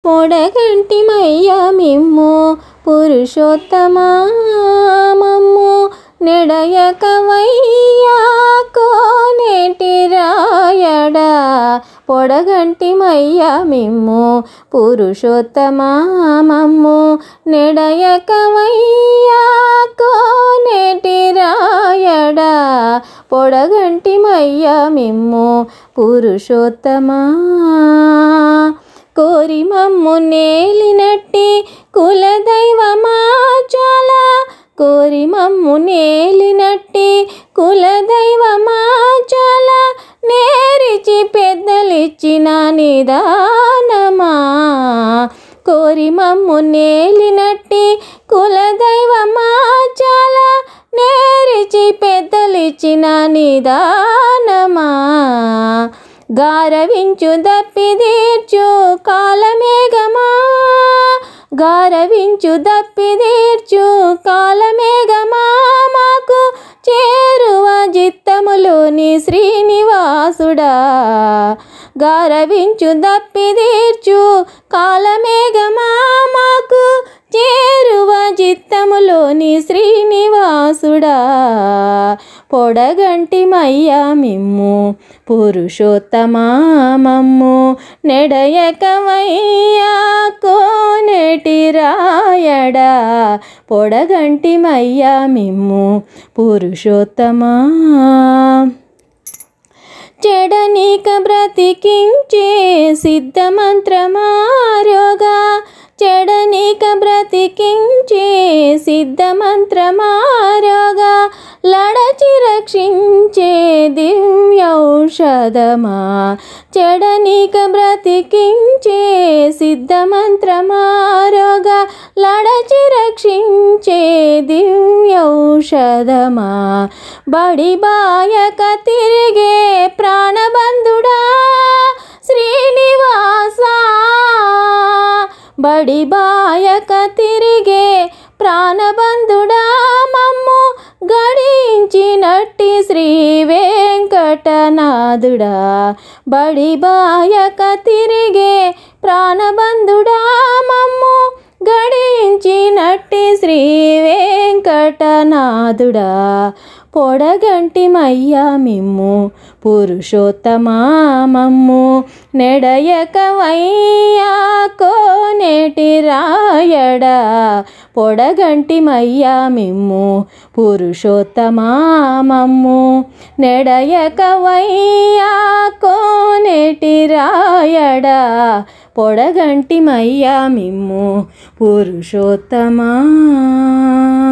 పొడగంటిమయ్య మిమ్ము పురుషోత్తమా మమ్ము నెడయకవయ్యా కోనేటి రాయడా పొడగంటిమయ్య మిమ్ము పురుషోత్తమా మమ్ము నెడయకవయ్యా కోనేటి రాయడా పొడగంటిమయ్య మిమ్ము పురుషోత్తమా కోరి మమ్ము నేలినట్టి కులదైవమా చాలా కోరి మమ్ము నేలినట్టి కులదైవమా చాలా నేరిచి పెద్దలిచ్చిన నిదానమా కోరి మమ్ము నేలినట్టి కులదైవమా చాలా నేరిచి పెద్దలిచ్చిన నిదానమా గారవించు దప్పిదీర్చు కాలమేఘమా గారవించు దప్పిదీర్చు కాలమేఘమా మాకు చేరువ జిత్తములోని శ్రీనివాసుడా గారవించు దప్పిదీర్చు కాలమేఘమా మాకు చేరువ జిత్తములోని శ్రీనివాసుడా పొడగంటిమయ్యా మిమ్ము పురుషోత్తమా మమ్ము నెడయకవయ్యా కోనేటి రాయడా పొడగంటిమయ్యా మిమ్ము పురుషోత్తమా చెడనీక బ్రతికించే సిద్ధమంత్రమారోగా చెడనీక బ్రతికించే సిద్ధమంత్రమారోగా లడచి రక్షించే దివ్యౌషధమా చెడనీక బ్రతికించే సిద్ధమంత్రమారోగా లడచి రక్షించే దివ్యౌషధమా బడి బాయక తిరిగే ప్రాణబంధుడా శ్రీనివాస బడి బాయక తిరిగే ప్రాణబంధుడా మమ్ము గడించినట్టి శ్రీ వెంకటనాథుడా బడి బాయక తిరిగే ప్రాణబంధుడా మమ్ము గడించినట్టి శ్రీ వెంకటనాథుడా పొడగంటిమయ్యా మిమ్ము పురుషోత్తమా మమ్ము నెడయకవయ్యా కోనేటి రాయడా పొడగంటిమయ్యా మిమ్ము పురుషోత్తమా మమ్ము నెడయకవయ్యా కోనేటి రాయడా పొడగంటిమయ్యా మిమ్ము పురుషోత్తమా